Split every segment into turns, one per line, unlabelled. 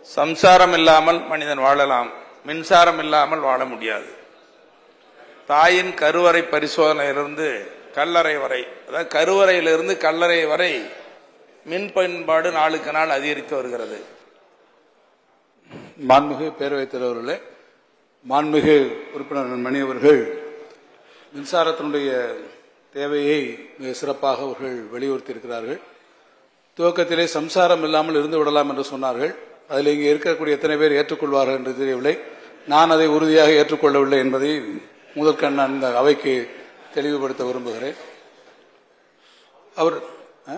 சம்சாரம் இல்லாமல் மனிதன் வாழலாம் மின்சாரம் இல்லாமல் வாழ முடியாது தாயின் கருவறை பரிசோதனையிலிருந்து கல்லறை வரை அதாவது கருவறையிலிருந்து கல்லறை வரை மின் பயன்பாடு நாளுக்கு நாள் அதிகரித்து வருகிறது
மாண்புமிகு பேரவைத் தலைவர்களே மாண்புமிகு உறுப்பினர் மணி அவர்கள் மின்சாரத்தினுடைய தேவையை மிக சிறப்பாக அவர்கள் வலியுறுத்தியிருக்கிறார்கள் துவக்கத்திலே சம்சாரம் இல்லாமல் இருந்து விடலாம் என்று சொன்னார்கள் அதில் இங்கே இருக்கக்கூடிய எத்தனை பேர் ஏற்றுக்கொள்வார்கள் என்று தெரியவில்லை நான் அதை உறுதியாக ஏற்றுக்கொள்ளவில்லை என்பதை முதற்கண் நான் இந்த அவைக்கு தெளிவுபடுத்த விரும்புகிறேன் அவர் ஆ?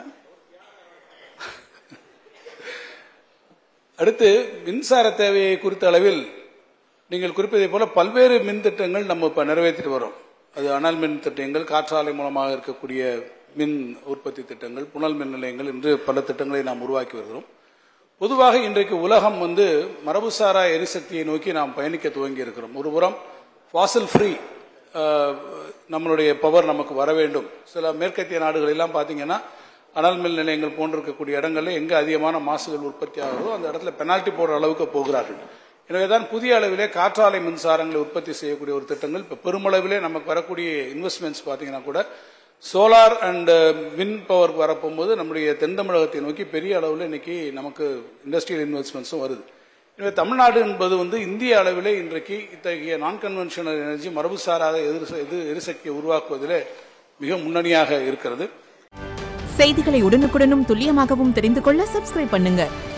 அடுத்து மின்சார தேவையை குறித்த அளவில் நீங்கள் குறிப்பதைப் போல பல்வேறு மின் திட்டங்கள் நம்ம இப்ப நிறைவேற்றிட்டு வரோம் அது அனல் மின் திட்டங்கள் காற்றாலை மூலமாக இருக்கக்கூடிய மின் உற்பத்தி திட்டங்கள் புனல் மின் நிலையங்கள் என்று பல திட்டங்களை நாம் உருவாக்கி வருகிறோம் பொதுவாக இன்றைக்கு உலகம் வந்து மரபுசாரா எரிசக்தியை நோக்கி நாம் பயணிக்க துவங்கி இருக்கிறோம் ஒருபுறம் ஃபாசில் ஃப்ரீ நம்மளுடைய பவர் நமக்கு வர வேண்டும் சில மேற்கத்திய நாடுகள் எல்லாம் பார்த்தீங்கன்னா அனல் மின் நிலையங்கள் போன்றிருக்கக்கூடிய இடங்கள்ல எங்க அதிகமான மாசுகள் உற்பத்தி ஆகுதோ அந்த இடத்துல பெனால்டி போடுற அளவுக்கு போகிறார்கள் எனவேதான் புதிய அளவிலே காற்றாலை மின்சாரங்களை உற்பத்தி செய்யக்கூடிய ஒரு திட்டங்கள் இப்ப பெருமளவிலே நமக்கு வரக்கூடிய இன்வெஸ்ட்மெண்ட்ஸ் பார்த்தீங்கன்னா கூட சோலார் அண்ட் வின் பவர் வரப்போகும்போது நம்முடைய தென் தமிழகத்தை நோக்கி பெரிய அளவில் இன்னைக்கு நமக்கு இண்டஸ்ட்ரியல் இன்வெஸ்ட்மெண்ட்ஸும் வருது எனவே தமிழ்நாடு என்பது வந்து இந்திய அளவிலே இன்றைக்கு இத்தகைய நான் கன்வென்ஷனல் எனர்ஜி மரபுசாராத எதிர் இது எரிசக்தியை உருவாக்குவதிலே மிக முன்னணியாக இருக்கிறது
செய்திகளை உடனுக்குடனும் துல்லியமாகவும் தெரிந்து கொள்ள சப்ஸ்கிரைப் பண்ணுங்க